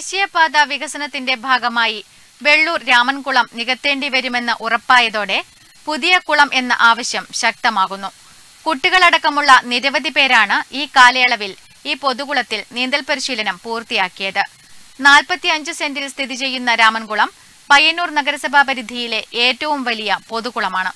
ദേശീയപാത വികസനത്തിന്റെ ഭാഗമായി വെള്ളൂർ രാമൻകുളം നികത്തേണ്ടി വരുമെന്ന് ഉറപ്പായതോടെ പുതിയ കുളം എന്ന ആവശ്യം ശക്തമാകുന്നു കുട്ടികളടക്കമുള്ള നിരവധി പേരാണ് ഈ കാലയളവിൽ ഈ പൊതുകുളത്തിൽ നീന്തൽ പരിശീലനം പൂർത്തിയാക്കിയത് നാൽപ്പത്തിയഞ്ച് സെന്റിൽ സ്ഥിതി ചെയ്യുന്ന രാമൻകുളം പയ്യന്നൂർ നഗരസഭാ പരിധിയിലെ ഏറ്റവും വലിയ പൊതുകുളമാണ്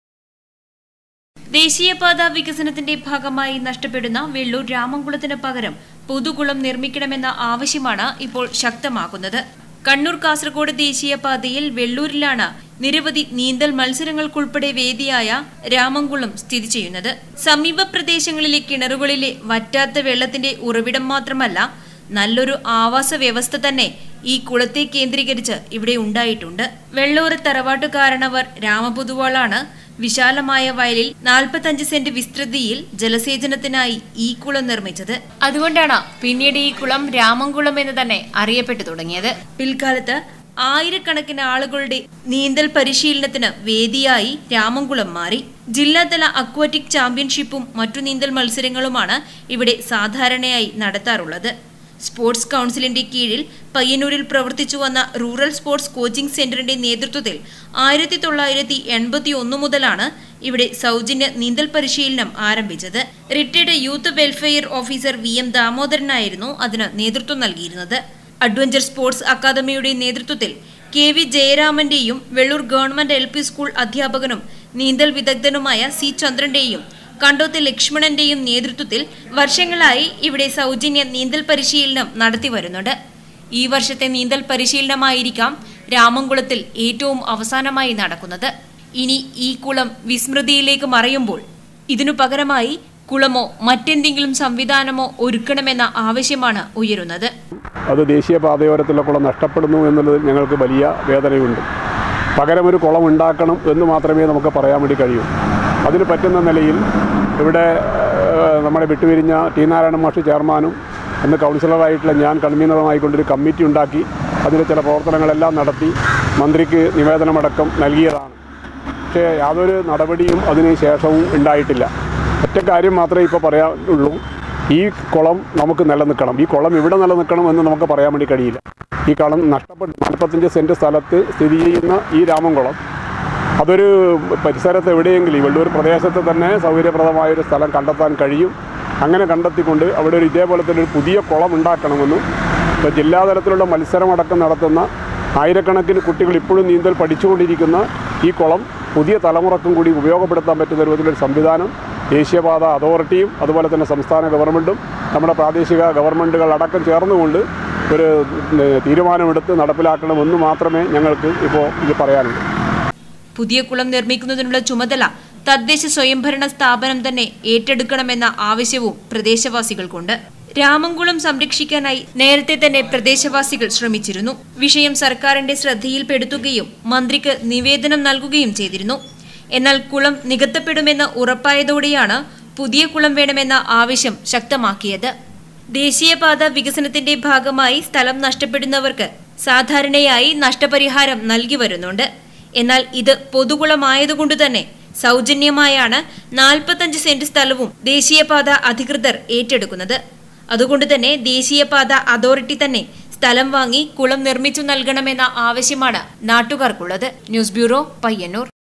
ദേശീയപാത വികസനത്തിന്റെ ഭാഗമായി നഷ്ടപ്പെടുന്ന വെള്ളൂർ രാമംകുളത്തിന് പകരം പുതുകുളം നിർമ്മിക്കണമെന്ന ആവശ്യമാണ് ഇപ്പോൾ ശക്തമാകുന്നത് കണ്ണൂർ കാസർഗോഡ് ദേശീയപാതയിൽ വെള്ളൂരിലാണ് നിരവധി നീന്തൽ മത്സരങ്ങൾക്കുൾപ്പെടെ വേദിയായ രാമംകുളം സ്ഥിതി ചെയ്യുന്നത് സമീപ പ്രദേശങ്ങളിലെ കിണറുകളിലെ വറ്റാത്ത വെള്ളത്തിന്റെ ഉറവിടം മാത്രമല്ല നല്ലൊരു ആവാസ വ്യവസ്ഥ തന്നെ ഈ കുളത്തെ കേന്ദ്രീകരിച്ച് ഇവിടെ ഉണ്ടായിട്ടുണ്ട് വെള്ളൂർ തറവാട്ടുകാരണവർ രാമപൊതുവാളാണ് വിശാലമായ വയലിൽ നാൽപ്പത്തഞ്ച് സെന്റ് വിസ്തൃതിയിൽ ജലസേചനത്തിനായി ഈ കുളം നിർമ്മിച്ചത് അതുകൊണ്ടാണ് പിന്നീട് ഈ കുളം രാമൻകുളം എന്ന് തന്നെ അറിയപ്പെട്ടു തുടങ്ങിയത് പിൽക്കാലത്ത് ആയിരക്കണക്കിന് ആളുകളുടെ നീന്തൽ പരിശീലനത്തിന് വേദിയായി രാമൻകുളം മാറി ജില്ലാതല അക്വാറ്റിക് ചാമ്പ്യൻഷിപ്പും മറ്റു നീന്തൽ മത്സരങ്ങളുമാണ് ഇവിടെ സാധാരണയായി നടത്താറുള്ളത് സ്പോർട്സ് കൗൺസിലിന്റെ കീഴിൽ പയ്യന്നൂരിൽ പ്രവർത്തിച്ചു വന്ന റൂറൽ സ്പോർട്സ് കോച്ചിംഗ് സെന്ററിന്റെ നേതൃത്വത്തിൽ ആയിരത്തി തൊള്ളായിരത്തി എൺപത്തി ഒന്ന് മുതലാണ് ഇവിടെ സൗജന്യ നീന്തൽ പരിശീലനം ആരംഭിച്ചത് retired youth welfare officer V M ദാമോദരനായിരുന്നു അതിന് നേതൃത്വം നൽകിയിരുന്നത് അഡ്വഞ്ചർ സ്പോർട്സ് അക്കാദമിയുടെ നേതൃത്വത്തിൽ കെ വി ജയരാമന്റെയും Vellur government L P school അധ്യാപകനും നീന്തൽ വിദഗ്ധനുമായ സി ചന്ദ്രന്റെയും കണ്ടോത്ത് ലക്ഷ്മണന്റെയും നേതൃത്വത്തിൽ വർഷങ്ങളായി ഇവിടെ സൗജന്യ നീന്തൽ പരിശീലനം നടത്തി വരുന്നുണ്ട് ഈ വർഷത്തെ നീന്തൽ പരിശീലനമായിരിക്കാം രാമൻകുളത്തിൽ ഏറ്റവും അവസാനമായി നടക്കുന്നത് ഇനി ഈ കുളം വിസ്മൃതിയിലേക്ക് മറയുമ്പോൾ ഇതിനു പകരമായി കുളമോ മറ്റെന്തെങ്കിലും സംവിധാനമോ ഒരുക്കണമെന്ന ആവശ്യമാണ് ഉയരുന്നത് അത് ദേശീയപാതയോരത്തുള്ള കുളം നഷ്ടപ്പെടുന്നു എന്നുള്ളതിൽ ഞങ്ങൾക്ക് വലിയ വേദനയുണ്ട് പകരം ഒരു കുളം ഉണ്ടാക്കണം എന്ന് മാത്രമേ നമുക്ക് പറയാൻ വേണ്ടി കഴിയൂ അതിന് പറ്റുന്ന നിലയിൽ ഇവിടെ ഏഹ്, നമ്മുടെ വിട്ടുപിരിഞ്ഞ ടി നാരായണ മാഷ് ചെയർമാനും അന്ന് കൗൺസിലറായിട്ടുള്ള ഞാൻ കൺവീനറുമായിക്കൊണ്ടൊരു കമ്മിറ്റി ഉണ്ടാക്കി അതിൻ്റെ ചില പ്രവർത്തനങ്ങളെല്ലാം നടത്തി മന്ത്രിക്ക് നിവേദനമടക്കം നൽകിയതാണ് പക്ഷേ യാതൊരു നടപടിയും അതിന് ശേഷവും ഉണ്ടായിട്ടില്ല ഒറ്റ കാര്യം മാത്രമേ ഇപ്പോൾ പറയാനുള്ളൂ ഈ കുളം നമുക്ക് നിലനിൽക്കണം ഈ കുളം ഇവിടെ നിലനിൽക്കണം എന്ന് നമുക്ക് പറയാൻ വേണ്ടി കഴിയില്ല ഈ കളം നഷ്ടപ്പെട്ട് നാൽപ്പത്തഞ്ച് സെൻറ്റ് സ്ഥലത്ത് സ്ഥിതി ചെയ്യുന്ന ഈ രാമൻകുളം അതൊരു പരിസരത്ത് എവിടെയെങ്കിലും ഈ വെള്ളൂർ പ്രദേശത്ത് തന്നെ സൗകര്യപ്രദമായ ഒരു സ്ഥലം കണ്ടെത്താൻ കഴിയും അങ്ങനെ കണ്ടെത്തിക്കൊണ്ട് അവിടെ ഒരു ഇതേപോലത്തെ ഒരു പുതിയ കുളം ഉണ്ടാക്കണമെന്നും ഇപ്പോൾ ജില്ലാതലത്തിലുള്ള മത്സരമടക്കം നടത്തുന്ന ആയിരക്കണക്കിന് കുട്ടികൾ ഇപ്പോഴും നീന്തൽ പഠിച്ചുകൊണ്ടിരിക്കുന്ന ഈ കുളം പുതിയ തലമുറക്കും കൂടി ഉപയോഗപ്പെടുത്താൻ പറ്റുന്ന രൂപത്തിലൊരു സംവിധാനം ദേശീയപാത അതോറിറ്റിയും അതുപോലെ തന്നെ സംസ്ഥാന ഗവൺമെൻറ്റും നമ്മുടെ പ്രാദേശിക ഗവൺമെൻറ്റുകൾ അടക്കം ചേർന്നുകൊണ്ട് ഒരു ഏഹ്, തീരുമാനമെടുത്ത് നടപ്പിലാക്കണമെന്ന് മാത്രമേ ഞങ്ങൾക്ക് ഇപ്പോൾ ഇത് പറയാനുള്ളൂ പുതിയ കുളം നിർമ്മിക്കുന്നതിനുള്ള ചുമതല തദ്ദേശ സ്വയംഭരണ സ്ഥാപനം തന്നെ ഏറ്റെടുക്കണമെന്ന ആവശ്യവും പ്രദേശവാസികൾക്കുണ്ട് രാമൻകുളം സംരക്ഷിക്കാനായി നേരത്തെ തന്നെ പ്രദേശവാസികൾ ശ്രമിച്ചിരുന്നു വിഷയം സർക്കാരിന്റെ ശ്രദ്ധയിൽപ്പെടുത്തുകയും മന്ത്രിക്ക് നിവേദനം നൽകുകയും ചെയ്തിരുന്നു എന്നാൽ കുളം നികത്തപ്പെടുമെന്ന് ഉറപ്പായതോടെയാണ് പുതിയ കുളം വേണമെന്ന ആവശ്യം ശക്തമാക്കിയത് ദേശീയപാത വികസനത്തിന്റെ ഭാഗമായി സ്ഥലം നഷ്ടപ്പെടുന്നവർക്ക് സാധാരണയായി നഷ്ടപരിഹാരം നൽകി വരുന്നുണ്ട് എന്നാൽ ഇത് പൊതുകുളമായതുകൊണ്ട് തന്നെ സൗജന്യമായാണ് നാൽപ്പത്തഞ്ച് സെന്റ് സ്ഥലവും ദേശീയപാത അധികൃതർ ഏറ്റെടുക്കുന്നത് അതുകൊണ്ട് തന്നെ ദേശീയപാത അതോറിറ്റി തന്നെ സ്ഥലം വാങ്ങി കുളം നിർമ്മിച്ചു നൽകണമെന്ന ആവശ്യമാണ് നാട്ടുകാർക്കുള്ളത് ന്യൂസ് ബ്യൂറോ പയ്യന്നൂർ